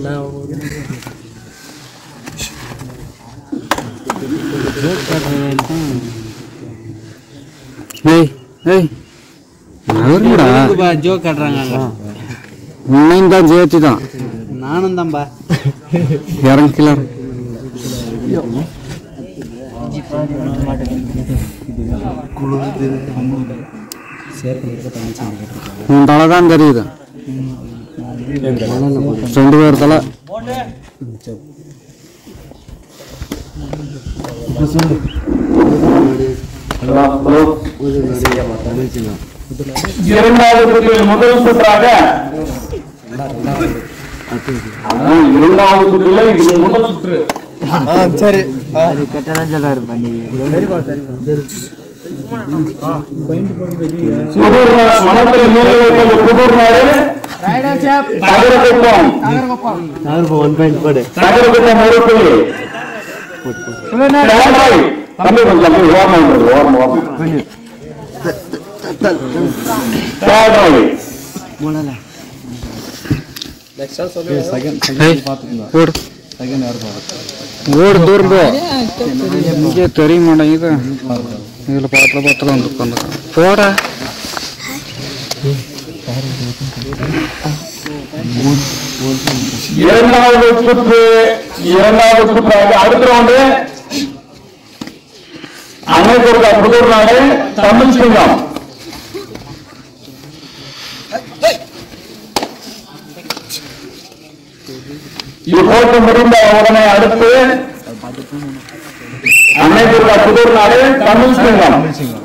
ஏய் ஏய் நகருங்கடா ஜோக் காட்டுறாங்க உன்னையும் தான் சேர்த்து தான் நானும் தான்பா இறங்கிக்கலாம் உன் தலை தான் தெரியுது ரெண்டு பேர் தலை இரண்டாவது சுற்றில் முதல் சுற்றாக ஆ, இரண்டாவது சுற்றில் இது முதல் சுற்று புதூர் நா- மனத்தில் மேலே வைப்பது புதூர் நாடு தகரகுப்பம் தகரகுப்பம் ஒரு புள்ளி கேமராய். தம்பி கொஞ்சம் தம்பி ஓரமா வந்துரு, ஓரமா ஓரமா கேமராய். ஏய், ஓடு ஓடு தூரம் போ இங்கே தெரிய மாட்டேங்குது இதில் பக்கத்தில் பக்கத்தில் வந்து உட்காந்துக்கலாம் போடா இரண்டாவது சுற்று இரண்டாவது சுற்றாக அடுத்த ரவுண்டு அன்னைக்கு புதூர் நாடு தமிழ் சிங்கம் இப்போது முடிந்த உடனே அடுத்து அன்னைக்கு புதூர் நாடு தமிழ் சிங்கம்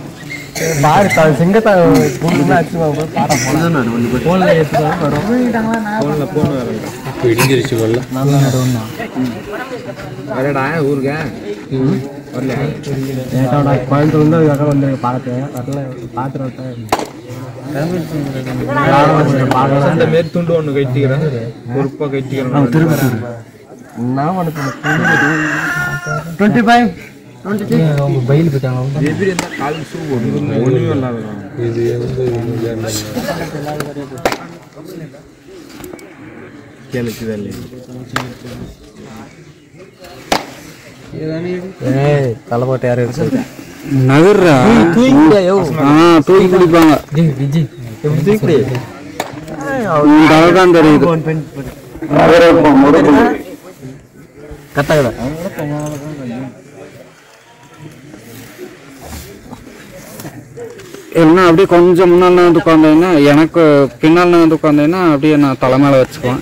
அந்த மாரி துண்டு ஒன்று கட்டிக்கிறேன் பொறுப்பா கட்டிக்கிறேன் எப்படி இருந்தால் கால் ஷூ ஒன்றுமே இல்லாத இது கேளுக்கு வேலை நகர்றா ஆ தூக்கி குடிப்பாங்க உன் தலை தான் தெரியுது நகரப்பம் ஒரு புள்ளி இல்லைன்னா அப்படியே கொஞ்சம் முன்னால் வந்து உட்காந்தீங்கன்னா எனக்கு பின்னால் வந்து உட்காந்தீங்கன்னா அப்படியே நான் தலை மேலே வச்சுக்குவேன்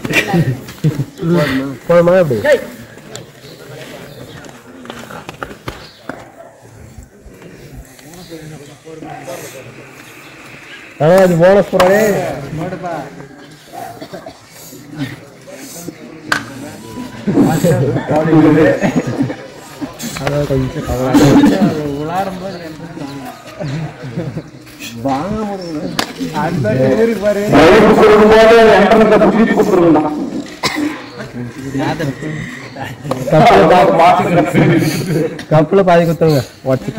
தயவு சொல்லும்போது என்கிட்ட புத்தி கொடுத்துருந்தா கப்பில் பாதி குத்துங்க உடச்சிட்டு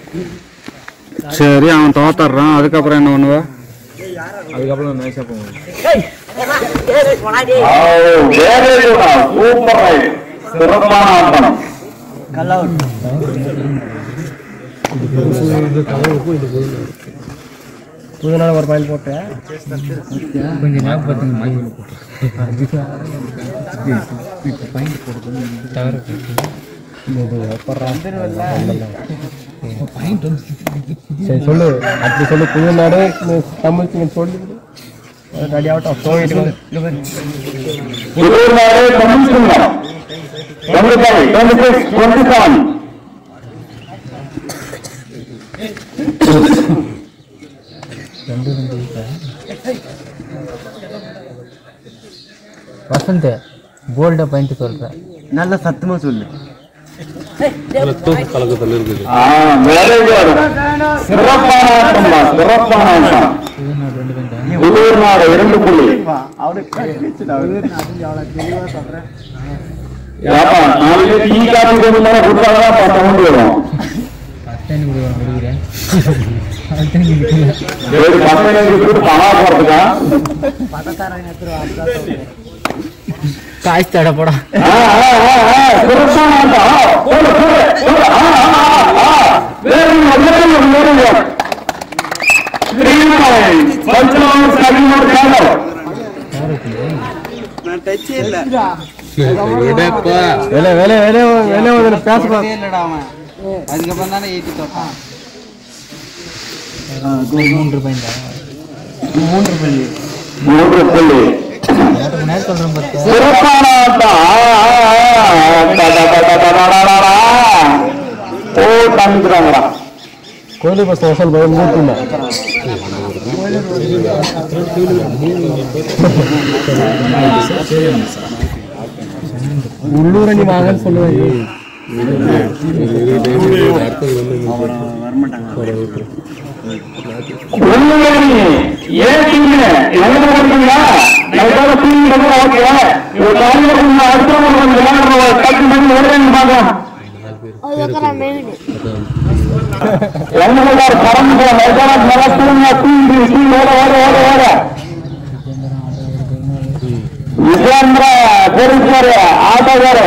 சரி அவன் தோத்தர்றான் அதுக்கப்புறம் என்ன பண்ணுவ அதுக்கப்புறம் நைஸாக போவோம் சூப்பர் ரைட் சிறப்பான ஆட்டம் புது நாள் ஒரு பாயிண்ட் போட்டேன் சரி சொல்லு அப்படி சொல்லு புது நாடு தமிழ் சிங்கன் சொல்லு ரெடி ஆகட்டும் தோங்கிட்டு புதூர்நாடு தமிழ் சிங்கம் twenty five twenty six twenty seven Vasanth போல்டா பாயிண்ட் சொல்றேன் நல்ல சத்தமா சொல்லு வெரி குட் சிறப்பான ஆட்டம் தான் சிறப்பான ஆட்டம் புதூர்நாடு இரண்டு புள்ளி ஏப்பா நாளைக்கு டீ காப்பி கொஞ்சம் நேரம் கொடுத்தாதான் பத்து கொண்டு வரும் சரி பசங்க கூட்டு பணம் போறதுக்கா காய்ச்சி தடப்படா ஆ, ஆ, ஆ, ஆ, சிறப்பான ஆட்டம். போடு, போடு, போடு. ஆ, ஆ, ஆ, ஆ. Very good, very good, very good. Three points. Pancham Salimur Yadav. நான் டச்சே இல்ல வேலை வேலை வேலை வேலை வந்து பேச தொடவே இல்லடா அவன் அதுக்கப்புறம் தானே ஏற்றி தொட்டான் மூன்று பையன் மூன்று பள்ளி மூன்று புள்ளி நேரம் சொல்றேன் பார்த்து சிறப்பான ஆட்டம். ஆ, ஆ, ஆ. டா, டா, டா, டா, டா, டா, டா, டா. ஓ காமிக்கிறாங்கடா கோயிலு பஸ் வசல் பயம் மூட்டுல உள்ளூரணி வாங்கன்னு சொல்லுவாங்க உள்ளூரணி ஏன் டீம் எங்க போறீங்களா நைட்டாக டீம் ஓகே ஒரு காலையில் கொஞ்சம் அடுத்த கொஞ்சம் விளையாடுற பத்து மணி வருதுன்னு பார்க்கலாம் எங்களோட பரம்பு நைட்டாக மரத்துங்க தூங்கி டீம் ஓட ஓட ஓட ஓட ವಿಜೇಂದ್ರ ಪೊಲೀಸರ್ ಆಟಗಾರ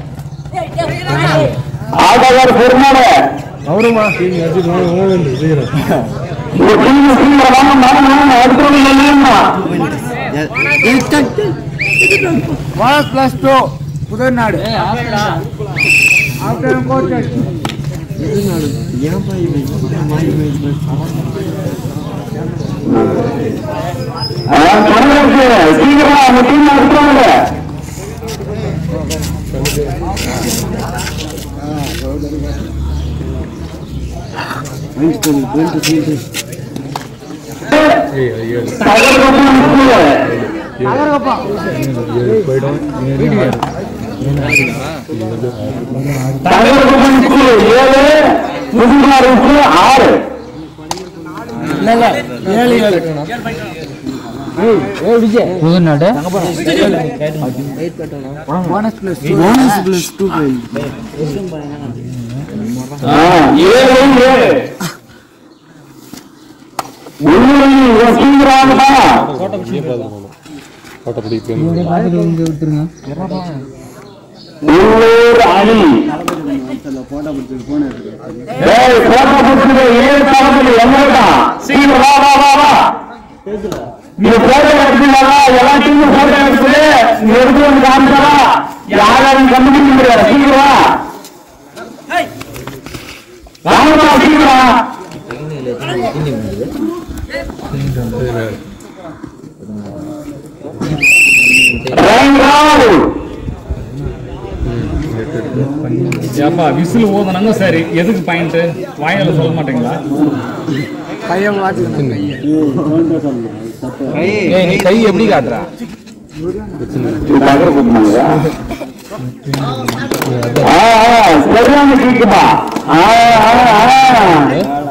ಆಟಗಾರ ಫಿರ್ಮಾಡ அவருமா ప్లస్ టూ కుదరినాడు சீக்கிரம் டீம் எடுத்துவாங்க தகவல் ஏழு முதுகாருக்கு ஆறு புதுநாடு ஆ, ஏழு ஏழு உள்ளூரில் வசீகராகதா உள்ளூர் அணி ஏய், போட்டோ பிடிச்சது ஏழு தளத்தில் எங்கடா சீக்கிரம் வா வா வா வா நீங்க போட்டோ எடுத்தீங்களா எல்லா டீமும் போட்டோ எடுத்து நீ எடுத்து வந்து காமிச்சாரா யாரும் கண்டுபிடிக்க முடியாது சீக்கிரம் வா வாங்கப்பா சீக்கிரம் ரங்காவு ஏப்பா விசில் ஊதுனாங்க சரி எதுக்கு பாயிண்ட் வாயால சொல்ல மாட்டீங்களா ஏய் நீ கை எப்படி காட்டுறா நகர கொடுத்தாங்க ஆ ஆ, சரியான கேக்குப்பா ஆ ஆ ஆ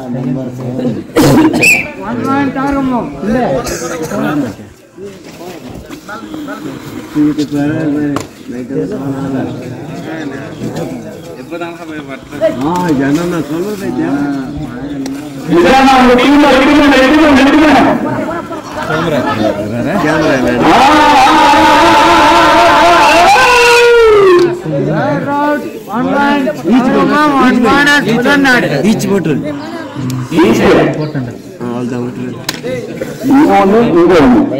இதான் நம்ம டீம்ல எடுக்கணும் எடுக்கணும் எடுக்கணும் ஆ, ஈஸி. இங்க ஒண்ணு, இங்க ஒண்ணு.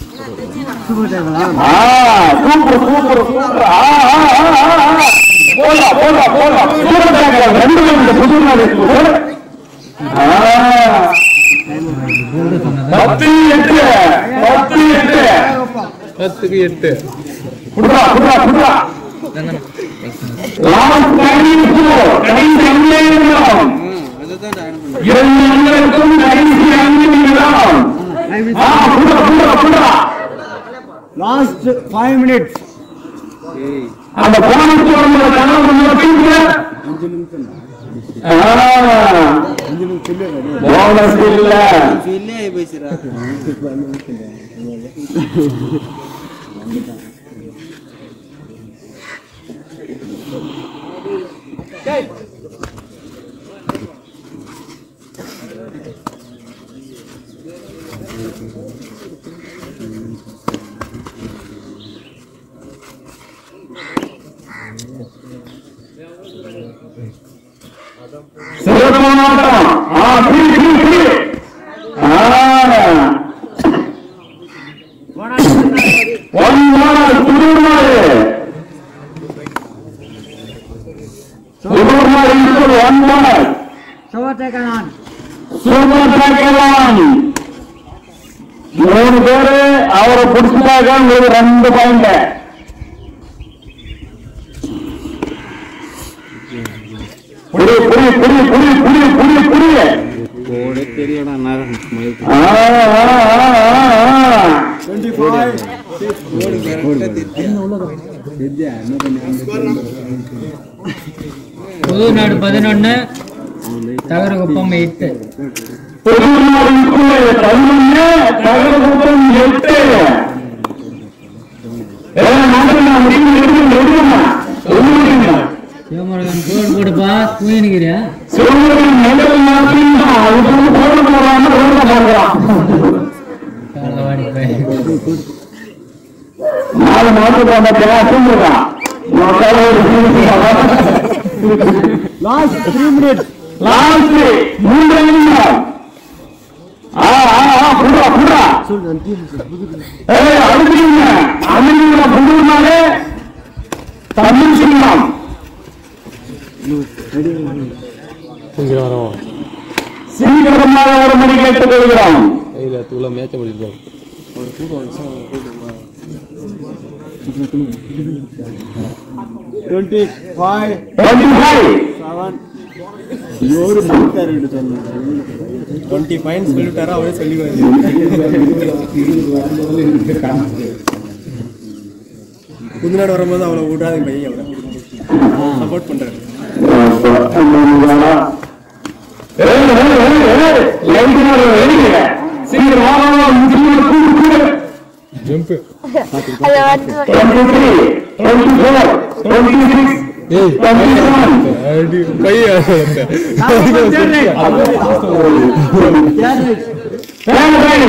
ஆ, சூப்பர் சூப்பர் சூப்பர் ஆ, ஆ, ஆ, ஆ, ஆ. போடா போடா போடா சூப்பர் டேக்கர். ரெண்டு பேரும் இந்த புது நாடு இருக்கு. போடு. ஆ. பத்து எட்டு பத்து எட்டு பத்துக்கு எட்டு குடுறா குடுறா குடுறா லாஸ்ட் கடைசி கடைசி அங்கே நிமிடம் இரண்டு அணிகளுக்கும் கடைசி அஞ்சு நிமிடம் ஆ குடுறா குடுறா குடுறா லாஸ்ட் ஃபைவ் மினிட்ஸ் அந்த போனஸ் வரணும் கனவு பண்ணீங்க போனஸ் இல்ல சொல்லே பேசுறா சிறப்பான ஆட்டம் ஆ புடி புடி புடி ஆ ஒன் மாடு புதூர் மாடு புதூர் மாடு இப்போ ஒன் மாடு சூப்பர் டேக்கலான் மூணு பேரு அவரை பிடிச்சிட்டாங்க உங்களுக்கு ரெண்டு பாயிண்ட் புடி புடி புடி புடி புடி புடி புடி போடே தெரியடா நேரம் ஆ, ஆ, ஆ, ஆ, ஆ. புதுநாடு பதினொன்னு தகரகுப்பம் எட்டு புதுநாடுக்குள்ளே பதினொன்று தகரகுப்பம் எட்டு ஏ, நாட்டு நான் முடிவு எடுக்கணும், எடுக்கணும். எடுக்கணும். சிவமுருகன் கோல் போடுப்பா தூங்கினுக்கிறியா சிவனுடைய நிழல் நாட்டின்னா, அது வந்து போட போறான்னு ரோட்ல போடுறான். காலவாடி போய் நாலு மாசத்துக்கு அந்த கிளாஸ் தூங்குறான். நான் காலையில ஒரு லாஸ்ட் த்ரீ மினிட்ஸ் லாஸ்ட் மூன்று நிமிடம் ஆ ஆ ஆ புடுறா புடுறா ஏய் அழுதுறீங்க அழுதுறீங்க புடுறனாலே தமிழ் சிங்கம் சீக்கிரமாக ஒரு மணி கேட்டுக் கொள்கிறோம் டுவெண்ட்டி ஃபைவ் டுவெண்ட்டி ஃபைவ் இவரு சொல்லிட்டாரு டுவெண்ட்டி ஃபைன் சொல்லிட்டாரு அவரே சொல்லிடுவாரு புதுநாடு வரும்போது அவளை விடாதீங்க பையன் அவரை சப்போர்ட் பண்றாரு சீக்கிரம் வா, வா, வா, சீக்கிரம் கூடு, கூடு. அது வந்து 23, 24, 26, 27. கேமரை.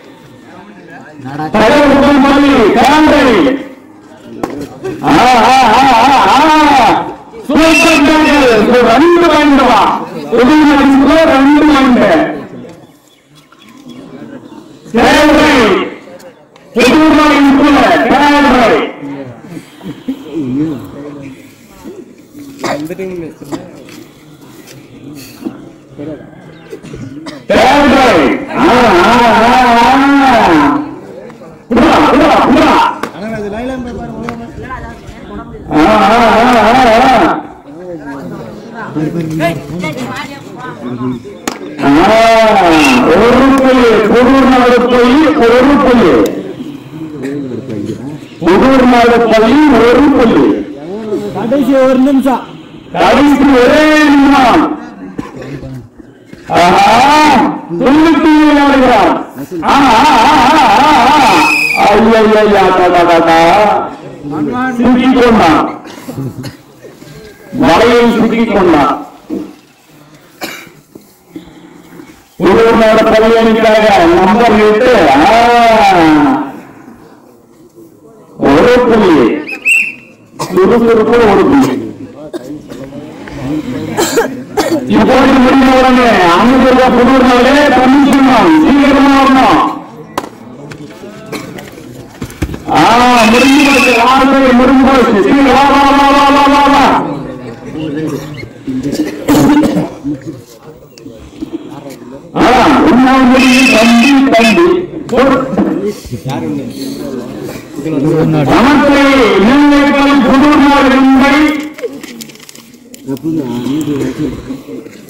தலைவர் முதல் மணி, கேமரை. ஆ, ஆ, ஆ, ஆ, ஆ. சூப்பர் டேங்கல். இது ரெண்டு பாயிண்ட் வா. புதுமை அடிச்சுக்கோ, ரெண்டு பாயிண்ட். கேமரை. புதுமை அடிச்சுக்கோ, கேமரை. அந்த டீம் கேமரை. ஆ, ஆ, ஆ, ஆ. புறா, புறா, புறா. ஆனால் அது லைலாம் போய் பாருங்க ஆ, ஆ, ஆ, ஆ, ஆ. ஆ, ஒரு புள்ளி புதூர் நாடு போய் ஒரு புள்ளி புதூர் நாடு போய் ஒரு புள்ளி கடைசி ஒரு நிமிஷம் கடைசி ஒரே நிமிடம் ஆஹா, துள்ளுத்தி விளையாடுகிறார் ஆ, ஆ, ஆ, ஆ, ஆ, ஆ. ஐயையையா, டா, டா, டா, டா. சிக்கிக் கொண்டான் மலையில் சிக்கிக் கொண்டான் புதூர்நாட பள்ளியணிக்காக நம்பர் எட்டு ஆ. ஒரு புள்ளி சுறுசுறுப்பு ஒரு புள்ளி இப்போது முடிந்த உடனே அமுதா புதூர்னாலே தமிழ்ச்சிங்கணும் சீக்கிரமா வரணும் ஆ முடிஞ்சு போச்சு ஆறு முடிஞ்சு போச்சு சீக்கிரம் வா வா வா வா வா வா வா ஆ உன்னால் முடியும் தம்பி தம்பி நமக்கு இளைஞர்கள் புதூர் நாடு என்பதை